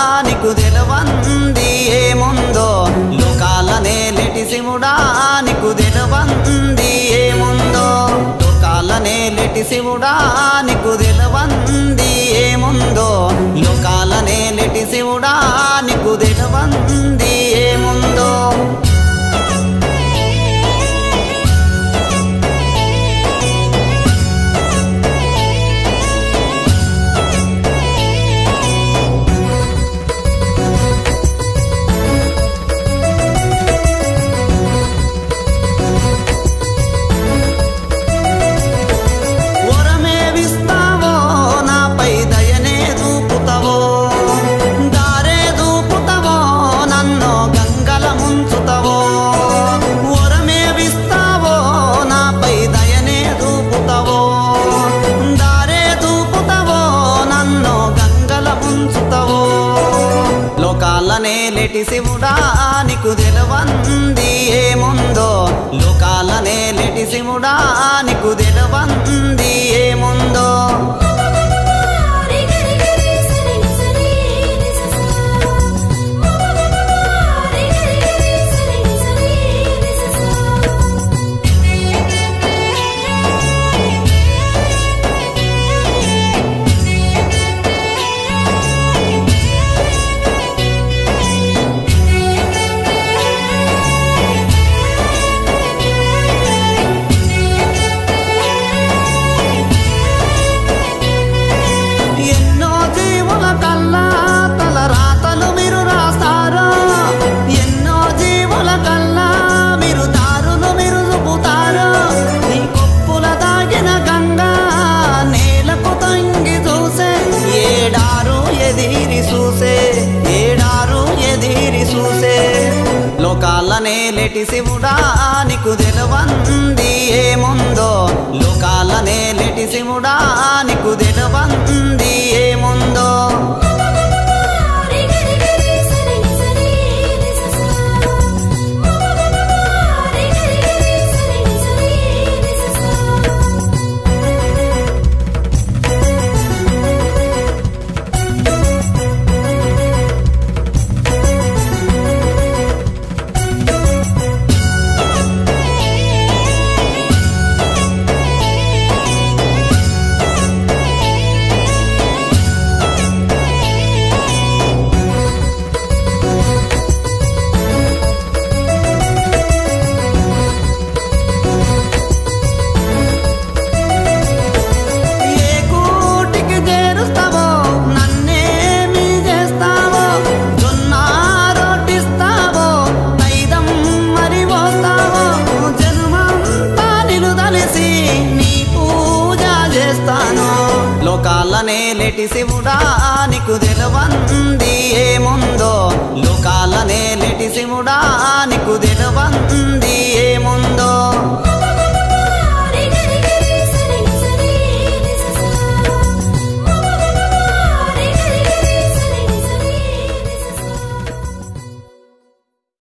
నీకు తెలవంది ఏముందో లోకాలనే లెటి శివుడా నీకు తెలవంది ఏముందో లోకాలనే లెటి శివుడా నీకు తెలవంది ఏముందో లోకాలనే లెటి శివుడా నీకు తెలవంది ఏముందో వరమేవిస్తావో నాపై దయనే దూపుతావో దారే దూపుతావో నన్ను గంగల ముంచుతావో వరమేవిస్తావో నాపై దయనే దూపుతావో దారే దూపుతావో నన్ను గంగల ముంచుతావో లోకాలనే లెటి శివుడా నీకు తెలవంది ఏముందో లోకాలనే లెటి శివుడా నీకు తెలవంది ఏముందో ఎన్నో జీవుల కల్లా తల రాతలు మీరు రాస్తారు ఎన్నో జీవుల కల్లా మీరు దారులు మీరు చూపుతారు నీ కొప్పుల దాగిన గంగా నేలకు తంగి చూసే ఏడారు ఎదిరి చూసే ఏడారు ఎదిరి చూసే లోకాలనే లెటి శివుడా నీకు తెలవంది ఏముందో లోకాలనే లెటి శివుడా నీకు తెలవంది ఏముందో ఏ కూటికి చేరుస్తావో నన్నేమి చేస్తావో జొన్న రోటిస్తావో తైదం మరి పోస్తావో జన్మంతా నిలుదలిసి నీ పూజ చేస్తాను లోకాలనే లెటి శివుడా